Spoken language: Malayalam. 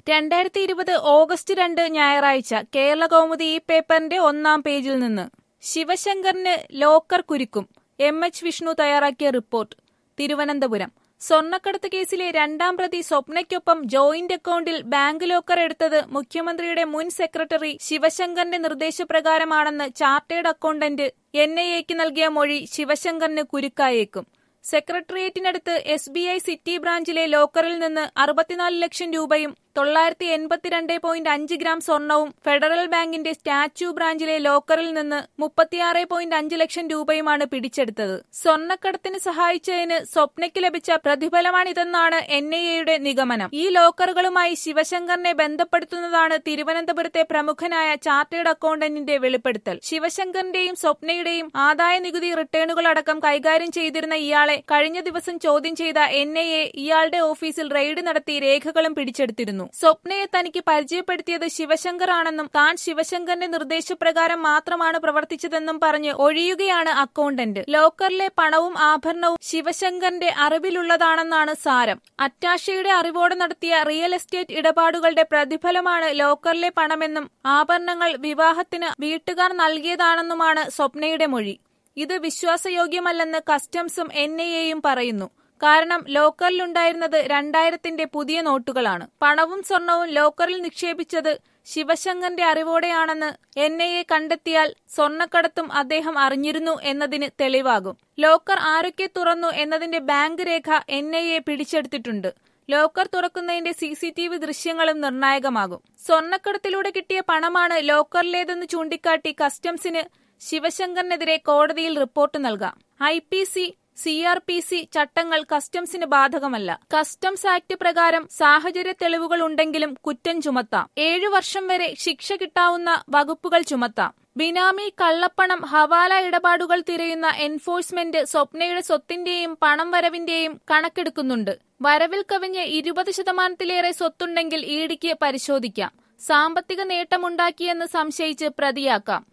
രണ്ടായിരത്തി ഇരുപത് ഓഗസ്റ്റ് രണ്ട് ഞായറാഴ്ച കേരള കൗമുദി ഈ പേപ്പറിന്റെ ഒന്നാം പേജിൽ നിന്ന് ശിവശങ്കറിന് ലോക്കർ കുരുക്കും എം എച്ച് വിഷ്ണു തയ്യാറാക്കിയ റിപ്പോർട്ട് തിരുവനന്തപുരം സ്വർണ്ണക്കടത്ത് കേസിലെ രണ്ടാം പ്രതി സ്വപ്നയ്ക്കൊപ്പം ജോയിന്റ് അക്കൗണ്ടിൽ ബാങ്ക് ലോക്കർ എടുത്തത് മുഖ്യമന്ത്രിയുടെ മുൻ സെക്രട്ടറി ശിവശങ്കറിന്റെ നിർദ്ദേശപ്രകാരമാണെന്ന് ചാർട്ടേഡ് അക്കൗണ്ടന്റ് എൻ ഐ എക്ക് നൽകിയ മൊഴി ശിവശങ്കറിന് കുരുക്കായേക്കും സെക്രട്ടേറിയറ്റിനടുത്ത് എസ് ബി ഐ സിറ്റി ബ്രാഞ്ചിലെ ലോക്കറിൽ നിന്ന് അറുപത്തിനാല് ലക്ഷം രൂപയും തൊള്ളായിരത്തി എൺപത്തിരണ്ട് പോയിന്റ് അഞ്ച് ഗ്രാം സ്വർണവും ഫെഡറൽ ബാങ്കിന്റെ സ്റ്റാച്യു ബ്രാഞ്ചിലെ ലോക്കറിൽ നിന്ന് മുപ്പത്തിയാറ് പോയിന്റ് അഞ്ച് ലക്ഷം രൂപയുമാണ് പിടിച്ചെടുത്തത് സ്വർണ്ണക്കടത്തിന് സഹായിച്ചതിന് സ്വപ്നയ്ക്ക് ലഭിച്ച പ്രതിഫലമാണിതെന്നാണ് എൻ ഐ എയുടെ നിഗമനം ഈ ലോക്കറുകളുമായി ശിവശങ്കറിനെ ബന്ധപ്പെടുത്തുന്നതാണ് തിരുവനന്തപുരത്തെ പ്രമുഖനായ ചാർട്ടേഡ് അക്കൗണ്ടന്റിന്റെ വെളിപ്പെടുത്തൽ ശിവശങ്കറിന്റെയും സ്വപ്നയുടെയും ആദായ നികുതി റിട്ടേണുകളടക്കം കൈകാര്യം ചെയ്തിരുന്ന ഇയാളെ കഴിഞ്ഞ ദിവസം ചോദ്യം ചെയ്ത എൻ ഐ എ ഇയാളുടെ ഓഫീസിൽ റെയ്ഡ് നടത്തി രേഖകളും പിടിച്ചെടുത്തിരുന്നു സ്വപ്നയെ തനിക്ക് പരിചയപ്പെടുത്തിയത് ശിവശങ്കർ ആണെന്നും താൻ ശിവശങ്കറിന്റെ നിർദ്ദേശപ്രകാരം മാത്രമാണ് പ്രവർത്തിച്ചതെന്നും പറഞ്ഞ് ഒഴിയുകയാണ് അക്കൗണ്ടന്റ് ലോക്കറിലെ പണവും ആഭരണവും ശിവശങ്കറിന്റെ അറിവിലുള്ളതാണെന്നാണ് സാരം അറ്റാഷയുടെ അറിവോടെ നടത്തിയ റിയൽ എസ്റ്റേറ്റ് ഇടപാടുകളുടെ പ്രതിഫലമാണ് ലോക്കറിലെ പണമെന്നും ആഭരണങ്ങൾ വിവാഹത്തിന് വീട്ടുകാർ നൽകിയതാണെന്നുമാണ് സ്വപ്നയുടെ മൊഴി ഇത് വിശ്വാസയോഗ്യമല്ലെന്ന് കസ്റ്റംസും എൻ ഐ എയും പറയുന്നു കാരണം ലോക്കറിലുണ്ടായിരുന്നത് രണ്ടായിരത്തിന്റെ പുതിയ നോട്ടുകളാണ് പണവും സ്വർണവും ലോക്കറിൽ നിക്ഷേപിച്ചത് ശിവശങ്കറിന്റെ അറിവോടെയാണെന്ന് എൻ ഐ എ കണ്ടെത്തിയാൽ സ്വർണ്ണക്കടത്തും അദ്ദേഹം അറിഞ്ഞിരുന്നു എന്നതിന് തെളിവാകും ലോക്കർ ആരൊക്കെ തുറന്നു എന്നതിന്റെ ബാങ്ക് രേഖ എൻ ഐ എ പിടിച്ചെടുത്തിട്ടുണ്ട് ലോക്കർ തുറക്കുന്നതിന്റെ സി സി ടി വി ദൃശ്യങ്ങളും നിർണായകമാകും സ്വർണ്ണക്കടത്തിലൂടെ കിട്ടിയ പണമാണ് ലോക്കറിലേതെന്ന് ചൂണ്ടിക്കാട്ടി കസ്റ്റംസിന് ശിവശങ്കറിനെതിരെ കോടതിയിൽ റിപ്പോർട്ട് നൽകാം I P C C R P C ചട്ടങ്ങൾ കസ്റ്റംസിന് ബാധകമല്ല കസ്റ്റംസ് ആക്ട് പ്രകാരം സാഹചര്യ തെളിവുകൾ ഉണ്ടെങ്കിലും കുറ്റം ചുമത്താം ഏഴു വർഷം വരെ ശിക്ഷ കിട്ടാവുന്ന വകുപ്പുകൾ ചുമത്താം ബിനാമി കള്ളപ്പണം ഹവാല ഇടപാടുകൾ തിരയുന്ന എൻഫോഴ്സ്മെന്റ് സ്വപ്നയുടെ സ്വത്തിന്റെയും പണം വരവിന്റെയും കണക്കെടുക്കുന്നുണ്ട് വരവിൽ കവിഞ്ഞ് ഇരുപത് ശതമാനത്തിലേറെ സ്വത്തുണ്ടെങ്കിൽ ഇഡിക്ക് പരിശോധിക്കാം സാമ്പത്തിക നേട്ടമുണ്ടാക്കിയെന്ന് സംശയിച്ച് പ്രതിയാക്കാം